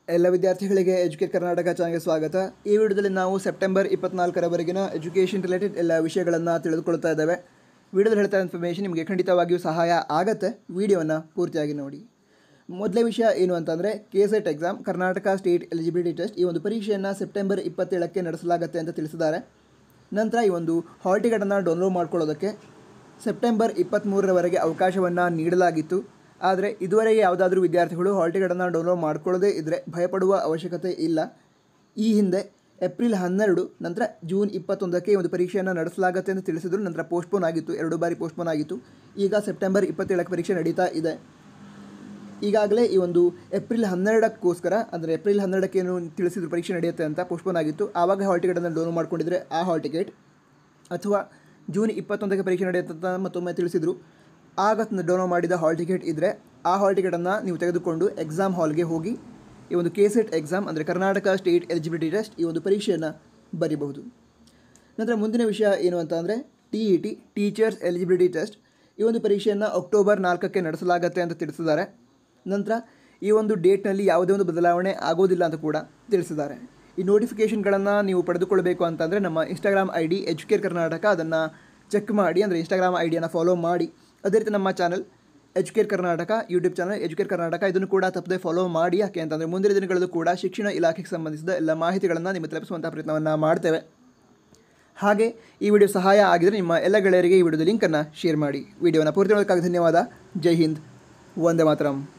ಎಲ್ಲ ವಿದ್ಯಾರ್ಥಿಗಳಿಗೆ ಎಜುಕೇಟ್ ಕರ್ನಾಟಕ ಚಾನಲ್ಗೆ ಸ್ವಾಗತ ಈ ವಿಡಿಯೋದಲ್ಲಿ ನಾವು ಸೆಪ್ಟೆಂಬರ್ ಇಪ್ಪತ್ನಾಲ್ಕರವರೆಗಿನ ಎಜುಕೇಷನ್ ರಿಲೇಟೆಡ್ ಎಲ್ಲ ವಿಷಯಗಳನ್ನು ತಿಳಿದುಕೊಳ್ತಾ ಇದ್ದೇವೆ ವಿಡಿಯೋದಲ್ಲಿ ಹೇಳ್ತಾ ಇನ್ಫಾರ್ಮೇಷನ್ ನಿಮಗೆ ಖಂಡಿತವಾಗಿಯೂ ಸಹಾಯ ಆಗುತ್ತೆ ವಿಡಿಯೋವನ್ನು ಪೂರ್ತಿಯಾಗಿ ನೋಡಿ ಮೊದಲೇ ವಿಷಯ ಏನು ಅಂತಂದರೆ K set exam Karnataka state eligibility test ಈ ಒಂದು ಪರೀಕ್ಷೆಯನ್ನು ಸೆಪ್ಟೆಂಬರ್ ಇಪ್ಪತ್ತೇಳಕ್ಕೆ ನಡೆಸಲಾಗುತ್ತೆ ಅಂತ ತಿಳಿಸಿದ್ದಾರೆ ನಂತರ ಈ ಒಂದು ಹಾಲ್ ಟಿಕೆಟನ್ನು ಡೌನ್ಲೋಡ್ ಮಾಡ್ಕೊಳ್ಳೋದಕ್ಕೆ ಸೆಪ್ಟೆಂಬರ್ ಇಪ್ಪತ್ತ್ಮೂರರವರೆಗೆ ಅವಕಾಶವನ್ನು ನೀಡಲಾಗಿತ್ತು ಆದರೆ ಇದುವರೆಗೆ ಯಾವುದಾದ್ರೂ ವಿದ್ಯಾರ್ಥಿಗಳು ಹಾಲ್ ಟಿಕೆಟನ್ನು ಡೌನ್ಲೋಡ್ ಮಾಡ್ಕೊಳ್ಳದೇ ಇದ್ದರೆ ಭಯಪಡುವ ಅವಶ್ಯಕತೆ ಇಲ್ಲ ಈ ಹಿಂದೆ ಏಪ್ರಿಲ್ ಹನ್ನೆರಡು ನಂತರ ಜೂನ್ ಇಪ್ಪತ್ತೊಂದಕ್ಕೆ ಈ ಒಂದು ಪರೀಕ್ಷೆಯನ್ನು ನಡೆಸಲಾಗುತ್ತೆ ಅಂತ ತಿಳಿಸಿದ್ರು ನಂತರ ಪೋಸ್ಟ್ಪೋನ್ ಆಗಿತ್ತು ಎರಡು ಬಾರಿ ಪೋಸ್ಟ್ಪೋನ್ ಆಗಿತ್ತು ಈಗ ಸೆಪ್ಟೆಂಬರ್ ಇಪ್ಪತ್ತೇಳಕ್ಕೆ ಪರೀಕ್ಷೆ ನಡೀತಾ ಇದೆ ಈಗಾಗಲೇ ಈ ಒಂದು ಏಪ್ರಿಲ್ ಹನ್ನೆರಡಕ್ಕೋಸ್ಕರ ಅಂದರೆ ಏಪ್ರಿಲ್ ಹನ್ನೆರಡಕ್ಕೆ ಏನು ತಿಳಿಸಿದ್ರು ಪರೀಕ್ಷೆ ನಡೆಯುತ್ತೆ ಅಂತ ಪೋಸ್ಟ್ಪೋನ್ ಆಗಿತ್ತು ಆವಾಗ ಹಾಲ್ ಟಿಕೆಟನ್ನು ಡೌನ್ಲೋಡ್ ಮಾಡ್ಕೊಂಡಿದ್ರೆ ಆ ಹಾಲ್ ಟಿಕೆಟ್ ಅಥವಾ ಜೂನ್ ಇಪ್ಪತ್ತೊಂದಕ್ಕೆ ಪರೀಕ್ಷೆ ನಡೆಯುತ್ತೆ ಅಂತ ಮತ್ತೊಮ್ಮೆ ತಿಳಿಸಿದರು ಆಗ ಡೌನ್ಲೋಡ್ ಮಾಡಿದ ಹಾಲ್ ಟಿಕೆಟ್ ಇದ್ದರೆ ಆ ಹಾಲ್ ಟಿಕೆಟನ್ನು ನೀವು ತೆಗೆದುಕೊಂಡು ಎಕ್ಸಾಮ್ ಹಾಲ್ಗೆ ಹೋಗಿ ಈ ಒಂದು ಕೆ ಸೆಟ್ ಎಕ್ಸಾಮ್ ಅಂದರೆ ಕರ್ನಾಟಕ ಸ್ಟೇಟ್ ಎಲಿಜಿಬಿಲಿಟಿ ಟೆಸ್ಟ್ ಈ ಒಂದು ಪರೀಕ್ಷೆಯನ್ನು ಬರೀಬಹುದು ನಂತರ ಮುಂದಿನ ವಿಷಯ ಏನು ಅಂತ ಅಂದರೆ T E T teachers eligibility test ಈ ಒಂದು ಪರೀಕ್ಷೆಯನ್ನು ಅಕ್ಟೋಬರ್ ನಾಲ್ಕಕ್ಕೆ ನಡೆಸಲಾಗುತ್ತೆ ಅಂತ ತಿಳಿಸಿದ್ದಾರೆ ನಂತರ ಈ ಒಂದು ಡೇಟ್ನಲ್ಲಿ ಯಾವುದೇ ಒಂದು ಬದಲಾವಣೆ ಆಗೋದಿಲ್ಲ ಅಂತ ಕೂಡ ತಿಳಿಸಿದ್ದಾರೆ ಈ ನೋಟಿಫಿಕೇಷನ್ಗಳನ್ನು ನೀವು ಪಡೆದುಕೊಳ್ಳಬೇಕು ಅಂತಂದರೆ ನಮ್ಮ Instagram I D Educare Karnataka ಅದನ್ನು ಚೆಕ್ ಮಾಡಿ ಅಂದರೆ ಇನ್ಸ್ಟಾಗ್ರಾಮ್ ಐ ಡಿಯನ್ನು ಫಾಲೋ ಮಾಡಿ ಅದೇ ರೀತಿ ನಮ್ಮ channel Educare Karnataka YouTube channel Educare Karnataka ಇದನ್ನು ಕೂಡ ತಪ್ಪದೆ ಫಾಲೋ ಮಾಡಿ ಯಾಕೆ ಅಂತಂದರೆ ಮುಂದಿನ ದಿನಗಳಲ್ಲೂ ಕೂಡ ಶಿಕ್ಷಣ ಇಲಾಖೆಗೆ ಸಂಬಂಧಿಸಿದ ಎಲ್ಲ ಮಾಹಿತಿಗಳನ್ನು ನಿಮ್ಮ ತಲುಪಿಸುವಂಥ ಪ್ರಯತ್ನವನ್ನು ಮಾಡ್ತೇವೆ ಹಾಗೆ ಈ ವಿಡಿಯೋ ಸಹಾಯ ಆಗಿದರೆ ನಿಮ್ಮ ಎಲ್ಲ ಗೆಳೆಯರಿಗೆ ಈ ವಿಡಿಯೋದ ಲಿಂಕನ್ನು ಶೇರ್ ಮಾಡಿ ವಿಡಿಯೋನ ಪೂರ್ತಿ ನೋಡೋದಕ್ಕಾಗಿ ಧನ್ಯವಾದ ಜೈ ಹಿಂದ್ ವಂದೇ ಮಾತರಂ